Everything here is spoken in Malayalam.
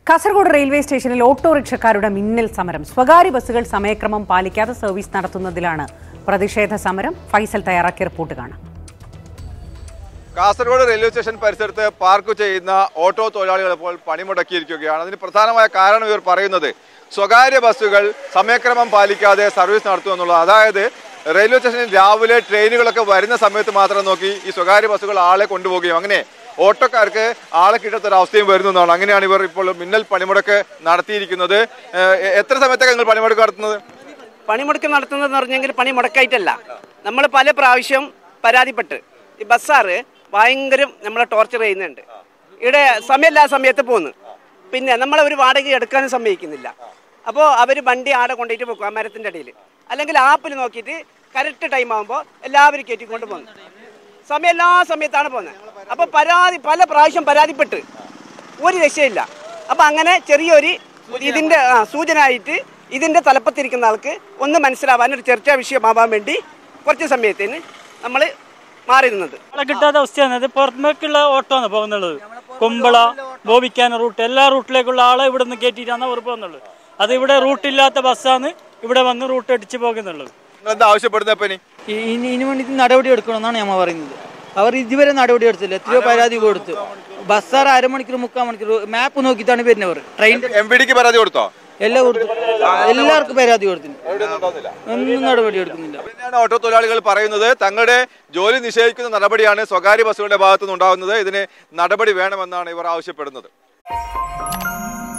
കാസർഗോഡ് റെയിൽവേ സ്റ്റേഷനിൽ ഓട്ടോറിക്ഷക്കാരുടെ മിന്നൽ സമരം സ്വകാര്യ ബസ്സുകൾ സമയക്രമം പാലിക്കാതെ സർവീസ് നടത്തുന്നതിലാണ് പ്രതിഷേധ സമരം ഫൈസൽ തയ്യാറാക്കിയ റിപ്പോർട്ട് കാണാം കാസർഗോഡ് റെയിൽവേ സ്റ്റേഷൻ പരിസരത്ത് പാർക്ക് ചെയ്യുന്ന ഓട്ടോ തൊഴിലാളികൾ ഇപ്പോൾ പണിമുടക്കിയിരിക്കുകയാണ് അതിന് പ്രധാനമായ കാരണം ഇവർ പറയുന്നത് സ്വകാര്യ ബസ്സുകൾ സമയക്രമം പാലിക്കാതെ സർവീസ് നടത്തും എന്നുള്ളത് അതായത് റെയിൽവേ സ്റ്റേഷനിൽ രാവിലെ ട്രെയിനുകളൊക്കെ വരുന്ന സമയത്ത് മാത്രം നോക്കി ഈ സ്വകാര്യ ബസ്സുകൾ ആളെ കൊണ്ടുപോവുകയും അങ്ങനെ ഓട്ടോക്കാർക്ക് ആളെ കിട്ടാത്ത ഒരു അവസ്ഥയും വരുന്നതാണ് അങ്ങനെയാണ് ഇവർ ഇപ്പോൾ മിന്നൽ പണിമുടക്ക് നടത്തിയിരിക്കുന്നത് ഏഹ് എത്ര സമയത്തൊക്കെ നിങ്ങൾ പണിമുടക്ക് നടത്തുന്നത് പണിമുടക്ക് നടത്തുന്നതെന്ന് പറഞ്ഞെങ്കിൽ പണി മുടക്കായിട്ടല്ല നമ്മൾ പല പ്രാവശ്യം പരാതിപ്പെട്ട് ഈ ബസ്സാറ് ഭയങ്കര നമ്മളെ ടോർച്ചർ ചെയ്യുന്നുണ്ട് ഇവിടെ സമയമില്ലാ സമയത്ത് പോന്ന് പിന്നെ നമ്മളെ ഒരു വാടക എടുക്കാനും സമ്മതിക്കുന്നില്ല അപ്പോൾ അവർ വണ്ടി ആടെ കൊണ്ടുപോയിട്ട് വെക്കും ആ മരത്തിൻ്റെ ഇടയിൽ അല്ലെങ്കിൽ ആപ്പിൽ നോക്കിയിട്ട് കറക്റ്റ് ടൈം ആകുമ്പോൾ എല്ലാവരും കയറ്റിക്കൊണ്ട് പോകുന്നു സമയം എല്ലാ സമയത്താണ് പോകുന്നത് അപ്പോൾ പരാതി പല പ്രാവശ്യം പരാതിപ്പെട്ട് ഒരു രക്ഷയില്ല അപ്പം അങ്ങനെ ചെറിയൊരു ഇതിൻ്റെ ആ, സൂചന ആയിട്ട് ഇതിൻ്റെ തലപ്പത്തിരിക്കുന്ന ആൾക്ക് ഒന്ന് മനസ്സിലാവാൻ ഒരു ചർച്ചാ വിഷയമാവാൻ വേണ്ടി കുറച്ച് സമയത്തിന് നമ്മൾ മാറി നിന്നത് ആളെ കിട്ടാത്ത അവസ്ഥയാണ് ഇത് പുറമേക്കുള്ള ഓട്ടോ ആണ് പോകുന്നുള്ളത് കുമ്പള ബോബിക്കാന റൂട്ട് എല്ലാ റൂട്ടിലേക്കുള്ള ആളെ ഇവിടെ നിന്ന് കയറ്റിയിട്ടാണ് അവർ പോകുന്നുള്ളത് അത് ഇവിടെ റൂട്ടില്ലാത്ത ബസ്സാണ് ഇവിടെ വന്ന് റൂട്ട് അടിച്ച് പോകുന്നുള്ളത് നിങ്ങൾ എന്താ ആവശ്യപ്പെടുന്നത് ഇപ്പം ഇനി ഈ- ഇനി ഇനി വേണ്ടിയിട്ട് നടപടി എടുക്കണമെന്നാണ് ഞമ്മ പറയുന്നത് അവർ ഇതുവരെ നടപടി എടുത്തില്ല എത്രയോ പരാതി കൊടുത്തു ബസ്സാർ അരമണിക്കൂർ മുക്കാൽ മണിക്കൂർ മാപ്പ് നോക്കിയിട്ടാണ് വരുന്നവർ ട്രെയിൻ എം വി ഡിക്ക് പരാതി കൊടുത്തോ എല്ലാം കൊടുത്തു എല്ലാവർക്കും പരാതി കൊടുത്തില്ല ഒന്നും നടപടി എടുക്കുന്നില്ല തന്നെയാണ് ഓട്ടോ തൊഴിലാളികൾ പറയുന്നത് തങ്ങളുടെ ജോലി നിഷേധിക്കുന്ന നടപടിയാണ് സ്വകാര്യ ബസ്സുകളുടെ ഭാഗത്തുനിന്ന് ഉണ്ടാകുന്നത് ഇതിന് നടപടി വേണമെന്നാണ് ഇവർ ആവശ്യപ്പെടുന്നത്